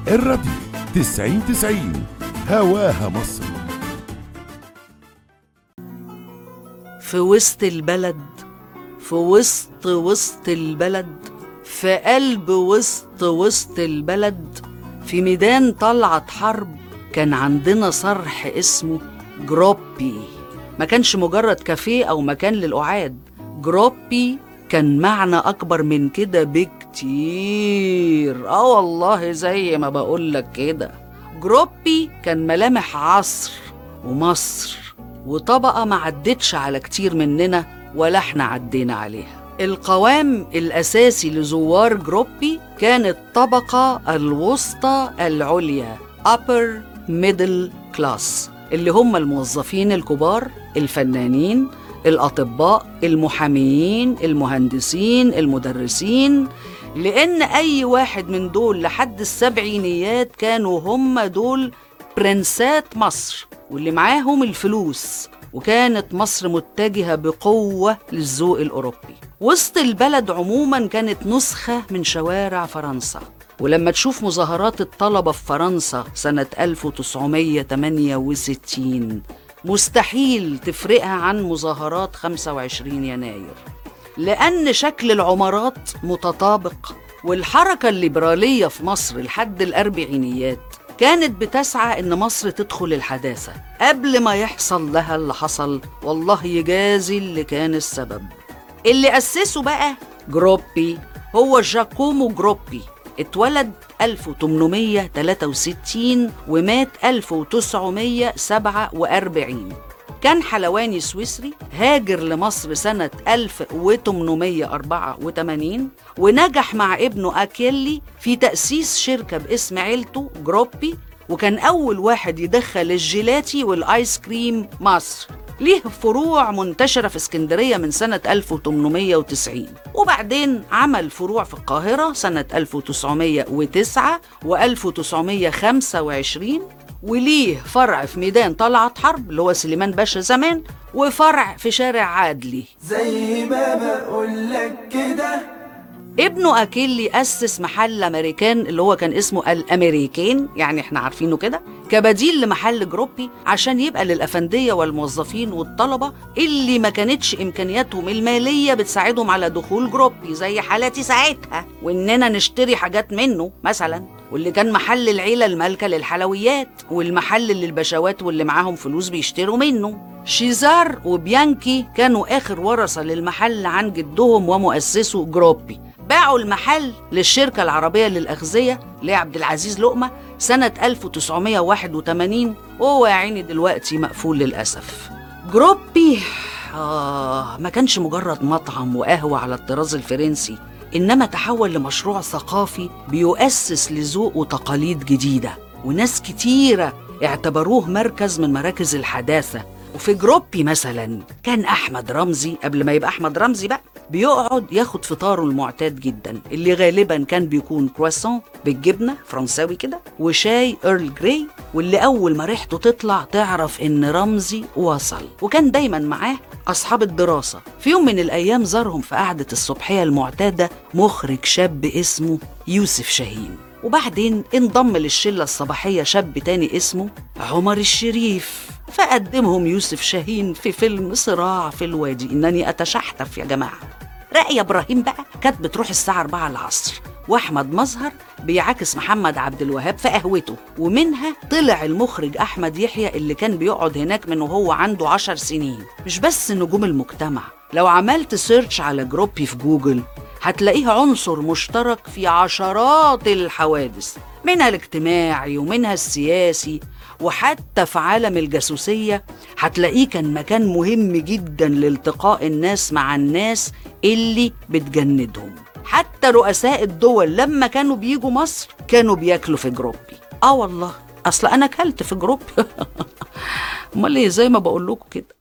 الراديو تسعين تسعين هواها مصر في وسط البلد في وسط وسط البلد في قلب وسط وسط البلد في ميدان طلعت حرب كان عندنا صرح اسمه جروبي ما كانش مجرد كافيه أو مكان للقعاد جروبي كان معنى أكبر من كده بكتير آه والله زي ما بقولك كده جروبي كان ملامح عصر ومصر وطبقة ما عدتش على كتير مننا ولا احنا عدينا عليها القوام الأساسي لزوار جروبي كانت الطبقة الوسطى العليا upper middle class اللي هم الموظفين الكبار الفنانين الأطباء المحاميين المهندسين المدرسين لأن أي واحد من دول لحد السبعينيات كانوا هم دول برنسات مصر واللي معاهم الفلوس وكانت مصر متجهة بقوة للذوق الأوروبي وسط البلد عموما كانت نسخة من شوارع فرنسا ولما تشوف مظاهرات الطلبة في فرنسا سنة 1968 مستحيل تفرقها عن مظاهرات 25 يناير لأن شكل العمارات متطابق والحركة الليبرالية في مصر لحد الأربعينيات كانت بتسعى إن مصر تدخل الحداثة قبل ما يحصل لها اللي حصل والله يجازي اللي كان السبب اللي أسسه بقى جروبي هو جاكومو جروبي اتولد 1863 ومات 1947 كان حلواني سويسري هاجر لمصر سنة 1884 ونجح مع ابنه أكيلي في تأسيس شركة باسم عيلته جروبي وكان أول واحد يدخل الجيلاتي والآيس كريم مصر ليه فروع منتشرة في اسكندرية من سنة 1890 وبعدين عمل فروع في القاهرة سنة 1909 و1925 وليه فرع في ميدان طلعت حرب اللي هو سليمان باشا زمان وفرع في شارع عادلي زي ما بقولك كده ابنه أكيلي أسس محل أمريكان اللي هو كان اسمه الأمريكان يعني احنا عارفينه كده كبديل لمحل جروبي عشان يبقى للأفندية والموظفين والطلبة اللي ما كانتش إمكانياتهم المالية بتساعدهم على دخول جروبي زي حالتي ساعتها وإننا نشتري حاجات منه مثلا واللي كان محل العيلة المالكة للحلويات والمحل اللي البشوات واللي معاهم فلوس بيشتروا منه شيزار وبيانكي كانوا آخر ورثة للمحل عن جدهم ومؤسسه جروبي باعوا المحل للشركة العربية للأغذية لعبد العزيز لقمة سنة 1981 وهو يا عيني دلوقتي مقفول للأسف جروبي آه ما كانش مجرد مطعم وقهوة على الطراز الفرنسي إنما تحول لمشروع ثقافي بيؤسس لذوق وتقاليد جديدة وناس كتيرة اعتبروه مركز من مراكز الحداثة وفي جروبي مثلا كان أحمد رمزي قبل ما يبقى أحمد رمزي بقى بيقعد ياخد فطاره المعتاد جدا اللي غالبا كان بيكون كرواسون بالجبنة فرنساوي كده وشاي إيرل جراي واللي أول ما ريحته تطلع تعرف إن رمزي وصل وكان دايما معاه أصحاب الدراسة في يوم من الأيام زارهم في قعدة الصبحية المعتادة مخرج شاب اسمه يوسف شاهين وبعدين انضم للشلة الصباحية شاب تاني اسمه عمر الشريف فقدمهم يوسف شاهين في فيلم صراع في الوادي إنني أتشحتف يا جماعة رأي إبراهيم بقى كانت بتروح الساعة 4 العصر وأحمد مظهر بيعاكس محمد عبد الوهاب في قهوته ومنها طلع المخرج أحمد يحيى اللي كان بيقعد هناك من وهو عنده عشر سنين مش بس نجوم المجتمع لو عملت سيرش على جروبي في جوجل هتلاقيه عنصر مشترك في عشرات الحوادث منها الاجتماعي ومنها السياسي وحتى في عالم الجاسوسية هتلاقيه كان مكان مهم جدا لالتقاء الناس مع الناس اللي بتجندهم حتى رؤساء الدول لما كانوا بيجوا مصر كانوا بياكلوا في جروبي اه والله اصل انا اكلت في جروبي امال ايه زي ما بقول لكم كده